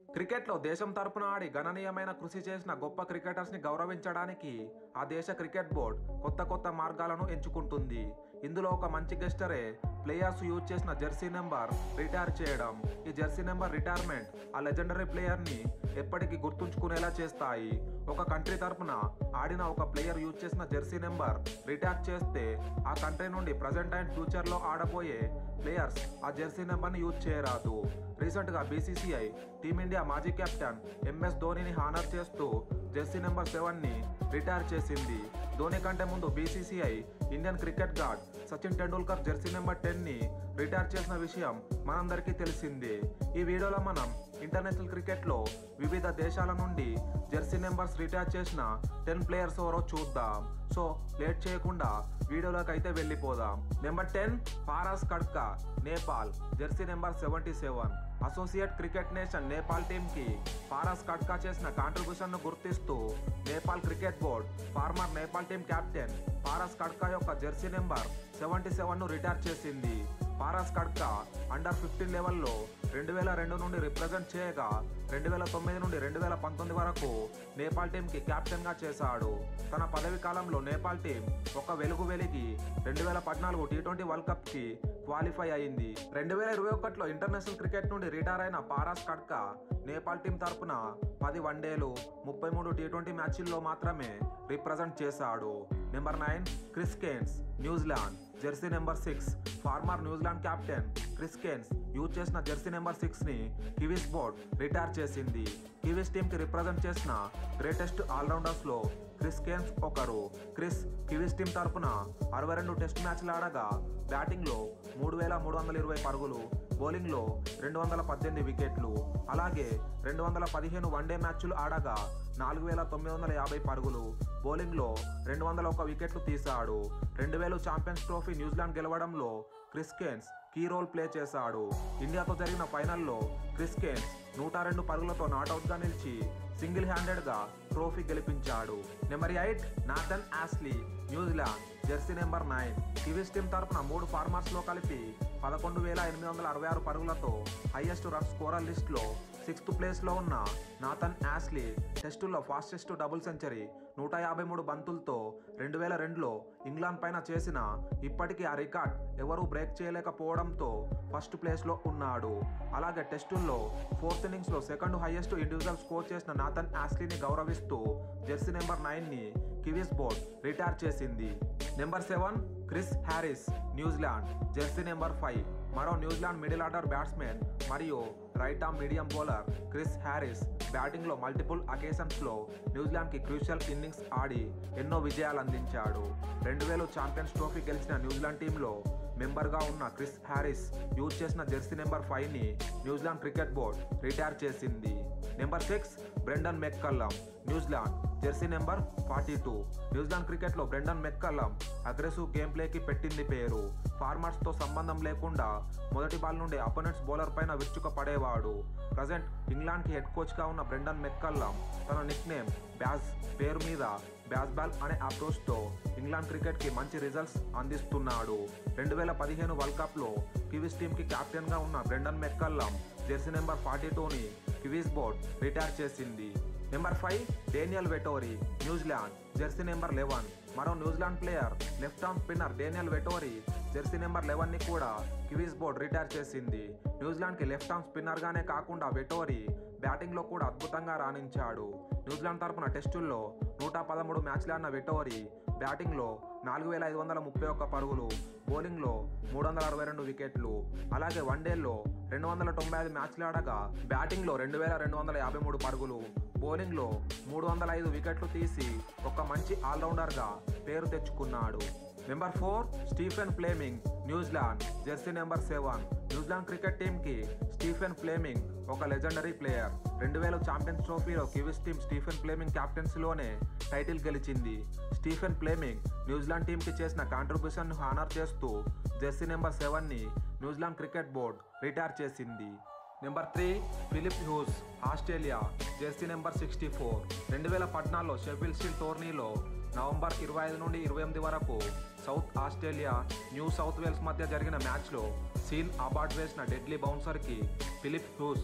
క్రికెట్లో దేశం తరపున ఆడి గణనీయమైన కృషి చేసిన గొప్ప క్రికెటర్స్ ని గౌరవించడానికి ఆ దేశ క్రికెట్ బోర్డ్ కొత్త కొత్త మార్గాలను ఎంచుకుంటుంది ఇందులో ఒక మంచి గెస్టరే ప్లేయర్స్ యూజ్ చేసిన జెర్సీ నెంబర్ రిటైర్ చేయడం ఈ జెర్సీ నెంబర్ రిటైర్మెంట్ ఆ లెజెండరీ ప్లేయర్ ని ఎప్పటికీ గుర్తుంచుకునేలా చేస్తాయి ఒక కంట్రీ తరపున ఆడిన ఒక ప్లేయర్ యూజ్ చేసిన జెర్సీ నెంబర్ రిటైర్ చేస్తే ఆ కంట్రీ నుండి ప్రజెంట్ అండ్ ఫ్యూచర్ లో ఆడబోయే ప్లేయర్స్ ఆ జెర్సీ నెంబర్ ని యూజ్ చేయరాదు రీసెంట్ గా బీసీసీఐ టీమిండియా మాజీ కెప్టెన్ ఎంఎస్ ధోనిని హానర్ చేస్తూ జెర్సీ నెంబర్ సెవెన్ ని రిటైర్ చేసింది ధోని కంటే ముందు BCCI Indian cricket god Sachin Tendulkar jersey number ten ని రిటైర్ చేసిన విషయం మనందరికీ తెలిసిందే ఈ వీడియోలో మనం ఇంటర్నేషనల్ క్రికెట్లో వివిధ దేశాల నుండి జెర్సీ నెంబర్స్ రిటైర్ చేసిన టెన్ ప్లేయర్స్ ఎవరో చూద్దాం సో లేట్ చేయకుండా వీడియోలోకి అయితే వెళ్ళిపోదాం number ten Paras Khadka Nepal jersey number seventy seven associate cricket nation Nepal team కి పారాస్ కడ్కా చేసిన కాంట్రిబ్యూషన్ ను గుర్తిస్తూ Nepal cricket board former Nepal team captain Paras Khadka యొక్క జెర్సీ నెంబర్ సెవెంటీ సెవెన్ ను రిటైర్ చేసింది పారాస్ కడ్కా అండర్ ఫిఫ్టీన్ లెవెల్లో రెండు వేల రెండు నుండి రిప్రజెంట్ చేయగా రెండు వేల తొమ్మిది నుండి రెండు వేల పంతొమ్మిది వరకు నేపాల్ టీంకి కెప్టెన్గా చేశాడు తన పదవి కాలంలో నేపాల్ టీం ఒక వెలుగు వెలిగి రెండు వేల పద్నాలుగు టీ ట్వంటీ వరల్డ్ కప్కి క్వాలిఫై అయింది రెండు వేల ఇరవై ఒకటిలో ఇంటర్నేషనల్ క్రికెట్ నుండి రిటైర్ అయిన పారాస్ కడ్కా నేపాల్ టీం తరపున పది వన్డేలు ముప్పై మూడు టీ ట్వంటీ మ్యాచ్ల్లో మాత్రమే రిప్రజెంట్ చేశాడు number nine Chris Cairns New Zealand jersey number six former New Zealand captain Chris Cairns use చేసిన జెర్సీ నెంబర్ సిక్స్ ని కివీస్ బోర్డ్ రిటైర్ చేసింది కివీస్ టీమ్ కి రిప్రజెంట్ చేసిన గ్రేటెస్ట్ ఆల్రౌండర్స్ లో క్రిస్ కేన్స్ ఒకరు క్రిస్ కివీస్ టీం తరపున అరవై రెండు టెస్ట్ మ్యాచ్లు ఆడగా బ్యాటింగ్ లో మూడు వేల మూడు వందల ఇరవై పరుగులు బౌలింగ్ లో రెండు వందల పద్దెనిమిది వికెట్లు అలాగే రెండు వందల పదిహేను వన్డే మ్యాచ్లు ఆడగా నాలుగు వేల తొమ్మిది వందల యాభై పరుగులు బౌలింగ్ లో రెండు వందల ఒక వికెట్లు తీశాడు రెండు వేలు ఛాంపియన్స్ ట్రోఫీ న్యూజిలాండ్ గెలవడంలో Chris Cairns key role play చేశాడు ఇండియాతో జరిగిన ఫైనల్లో క్రిస్ కేన్స్ నూట రెండు పరుగులతో నాట్అవుట్ గా నిలిచి సింగిల్ హ్యాండెడ్ గా ట్రోఫీ గెలిపించాడు number eight Nathan Astle New Zealand jersey number nine Kiwis team తరపున మూడు ఫార్మర్స్ లో కలిపి పదకొండు వేల ఎనిమిది వందల అరవై ఆరు పరుగులతో హైయెస్ట్ రన్ స్కోరర్ లిస్ట్ లో సిక్స్త్ ప్లేస్ లో ఉన్న నాథన్ యాస్లీ టెస్టుల్లో ఫాస్టెస్ట్ డబుల్ సెంచరీ నూట యాభై మూడు బంతులతో రెండు వేల రెండులో ఇంగ్లాండ్ పైన చేసిన ఇప్పటికీ ఆ రికార్డ్ ఎవరూ బ్రేక్ చేయలేకపోవడంతో ఫస్ట్ ప్లేస్ లో ఉన్నాడు అలాగే టెస్టుల్లో ఫోర్త్ ఇన్నింగ్స్ లో సెకండ్ హైయెస్ట్ ఇండివిజువల్ స్కోర్ చేసిన నాథన్ యాస్లీని గౌరవిస్తూ జెర్సీ నెంబర్ నైన్ ని కివీస్ బోర్డ్ రిటైర్ చేసింది number seven Chris Harris New Zealand jersey number five మరో న్యూజిలాండ్ మిడిల్ ఆర్డర్ బ్యాట్స్మెన్ మరియు right arm medium bowler Chris Harris బ్యాటింగ్లో multiple అకేషన్స్లో న్యూజిలాండ్కి క్రూషియల్ ఇన్నింగ్స్ ఆడి ఎన్నో విజయాలు అందించాడు రెండు వేలు ఛాంపియన్స్ ట్రోఫీ గెలిచిన న్యూజిలాండ్ టీంలో మెంబర్గా ఉన్న క్రిస్ హ్యారిస్ యూజ్ చేసిన జెర్సీ నెంబర్ ఫైవ్ని న్యూజిలాండ్ క్రికెట్ బోర్డ్ రిటైర్ చేసింది number six Brendon McCullum New Zealand jersey number forty two New Zealand క్రికెట్లో బ్రెండన్ మెక్కల్లం అగ్రెసివ్ గేమ్ ప్లేకి పెట్టింది పేరు ఫార్మర్స్తో సంబంధం లేకుండా మొదటి బాల్ నుండి అపోనెంట్స్ బౌలర్ పైన విరుచుక పడేవాడు ప్రజెంట్ ఇంగ్లాండ్కి హెడ్ కోచ్గా ఉన్న బ్రెండన్ మెక్కల్లం తన నిక్ నేమ్ బ్యాజ్ పేరు మీద బ్యాజ్ బాల్ అనే అప్రోచ్తో ఇంగ్లాండ్ క్రికెట్కి మంచి రిజల్ట్స్ అందిస్తున్నాడు రెండు వేల పదిహేను వరల్డ్ కప్లో కివీస్ టీంకి కెప్టెన్గా ఉన్న Brendon McCullum jersey number forty టూని కివీస్ బోర్డ్ రిటైర్ చేసింది number five Daniel Vettori New Zealand jersey number eleven మరో New Zealand player left arm spinner Daniel Vettori jersey number eleven ని కూడా కివీస్ బోర్డ్ రిటైర్ చేసింది న్యూజిలాండ్ కి లెఫ్ట్ ఆర్మ్ స్పిన్నర్ గానే కాకుండా Vettori batting లో కూడా అద్భుతంగా రాణించాడు న్యూజిలాండ్ తరపున టెస్టుల్లో నూట పదమూడు మ్యాచ్లు ఆడిన వెటోరీ బ్యాటింగ్ లో నాలుగు వేల ఐదు వందల ముప్పై ఒక్క పరుగులు బౌలింగ్ లో మూడు వందల అరవై రెండు వికెట్లు అలాగే వన్డేల్లో రెండు వందల తొంభై ఐదు మ్యాచ్లు ఆడగా బ్యాటింగ్ లో రెండు వేల రెండు వందల యాభై మూడు పరుగులు బౌలింగ్ లో మూడు వందల ఐదు వికెట్లు తీసి ఒక మంచి ఆల్రౌండర్ గా పేరు తెచ్చుకున్నాడు number four Stephen Fleming New Zealand jersey number seven New Zealand cricket team కి స్టీఫెన్ ఫ్లేమింగ్ ఒక లెజెండరీ ప్లేయర్ రెండు వేల ఛాంపియన్స్ ట్రోఫీలో కివీస్ టీమ్ స్టీఫెన్ ఫ్లేమింగ్ క్యాప్టెన్సీలోనే టైటిల్ గెలిచింది స్టీఫెన్ ఫ్లేమింగ్ న్యూజిలాండ్ టీంకి చేసిన కాంట్రిబ్యూషన్ హానర్ చేస్తూ జెర్సీ నెంబర్ సెవెన్ ని న్యూజిలాండ్ క్రికెట్ బోర్డ్ రిటైర్ చేసింది number three Phillip Hughes Australia jersey number sixty four రెండు వేల పద్నాలుగులో షెఫిల్ స్టీల్ టోర్నీలో నవంబర్ ఇరవై ఐదు నుండి ఇరవై ఎనిమిది వరకు South Australia New South Wales మధ్య జరిగిన మ్యాచ్లో సీన్ అబార్డ్ వేసిన డెడ్లీ బౌన్సర్కి ఫిలిప్ హ్యూస్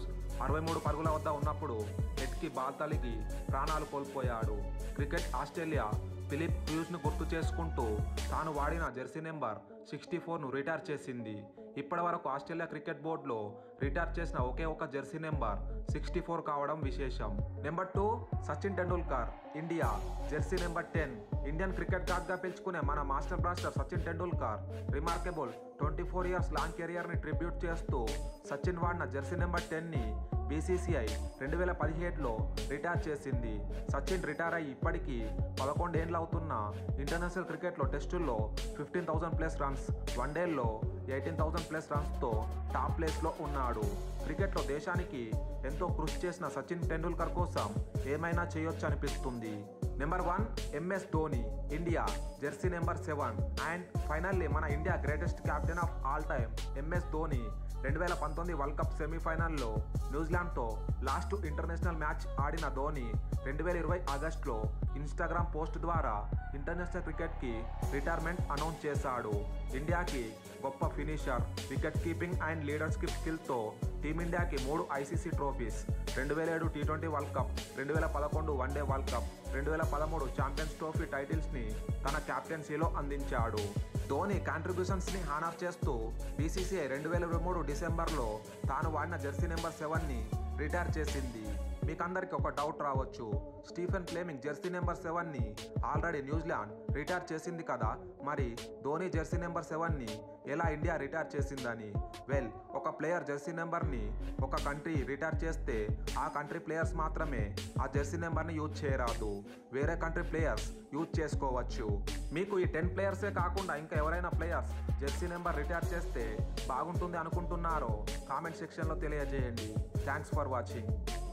అరవై మూడు పరుగుల వద్ద ఉన్నప్పుడు హెడ్కి బాల్ తలిగి ప్రాణాలు కోల్పోయాడు క్రికెట్ ఆస్ట్రేలియా ఫిలిప్ హ్యూస్ను గుర్తు చేసుకుంటూ తాను వాడిన జెర్సీ నెంబర్ సిక్స్టీ ఫోర్ను రిటైర్ చేసింది ఇప్పటి వరకు ఆస్ట్రేలియా క్రికెట్ బోర్డులో రిటైర్ చేసిన ఒకే ఒక జెర్సీ నెంబర్ సిక్స్టీ ఫోర్ కావడం విశేషం number two Sachin Tendulkar India jersey number ten Indian cricket గాడ్గా పిలుచుకునే మన master blaster Sachin Tendulkar remarkable twenty four years long కెరియర్ని ట్రిబ్యూట్ చేస్తూ సచిన్ వాడిన జెర్సీ నెంబర్ టెన్ని బీసీసీఐ రెండు వేల పదిహేడులో రిటైర్ చేసింది సచిన్ రిటైర్ అయ్యి ఇప్పటికీ పదకొండేండ్లు అవుతున్న ఇంటర్నేషనల్ క్రికెట్లో టెస్టుల్లో ఫిఫ్టీన్ థౌసండ్ ప్లస్ రన్స్ వన్డేల్లో ఎయిటీన్ థౌసండ్ ప్లస్ రన్స్తో టాప్ ప్లేస్లో ఉన్నాడు క్రికెట్లో దేశానికి ఎంతో కృషి చేసిన సచిన్ టెండూల్కర్ కోసం ఏమైనా చేయొచ్చు అనిపిస్తుంది number one MS Dhoni India jersey number seven and finally మన India greatest captain of all time MS Dhoni రెండు వేల పంతొమ్మిది వరల్డ్ కప్ సెమీఫైనల్లో న్యూజిలాండ్తో లాస్ట్ ఇంటర్నేషనల్ మ్యాచ్ ఆడిన ధోని రెండు వేల ఇరవై ఆగస్టులో ఇన్స్టాగ్రామ్ పోస్ట్ ద్వారా ఇంటర్నేషనల్ క్రికెట్కి రిటైర్మెంట్ అనౌన్స్ చేశాడు ఇండియాకి గొప్ప finisher wicket keeping and leadership స్కిల్తో టీమిండియాకి మూడు ఐసీసీ ట్రోఫీస్ రెండు వేల ఏడు టీ ట్వంటీ వరల్డ్ కప్ రెండు వేల పదకొండు వన్డే వరల్డ్ కప్ రెండు వేల పదమూడు ఛాంపియన్స్ ట్రోఫీ టైటిల్స్ని తన కెప్టెన్సీలో అందించాడు ధోని కాంట్రిబ్యూషన్స్ని హానర్ చేస్తూ బీసీసీఐ రెండు వేల ఇరవై మూడు డిసెంబర్లో తాను వాడిన జెర్సీ నెంబర్ సెవెన్ని రిటైర్ చేసింది మీకందరికి ఒక డౌట్ రావచ్చు స్టీఫెన్ ఫ్లేమింగ్ జెర్సీ నెంబర్ సెవెన్ని ఆల్రెడీ న్యూజిలాండ్ రిటైర్ చేసింది కదా మరి ధోని జెర్సీ నెంబర్ సెవెన్ని ఎలా ఇండియా రిటైర్ చేసిందని వెల్ ఒక ప్లేయర్ జెర్సీ నెంబర్ని ఒక కంట్రీ రిటైర్ చేస్తే ఆ కంట్రీ ప్లేయర్స్ మాత్రమే ఆ జెర్సీ నెంబర్ని యూజ్ చేయరాదు వేరే కంట్రీ ప్లేయర్స్ యూజ్ చేసుకోవచ్చు మీకు ఈ టెన్ ప్లేయర్సే కాకుండా ఇంకా ఎవరైనా ప్లేయర్స్ జెర్సీ నెంబర్ రిటైర్ చేస్తే బాగుంటుంది అనుకుంటున్నారో కామెంట్ సెక్షన్లో తెలియజేయండి థ్యాంక్స్ ఫర్ వాచింగ్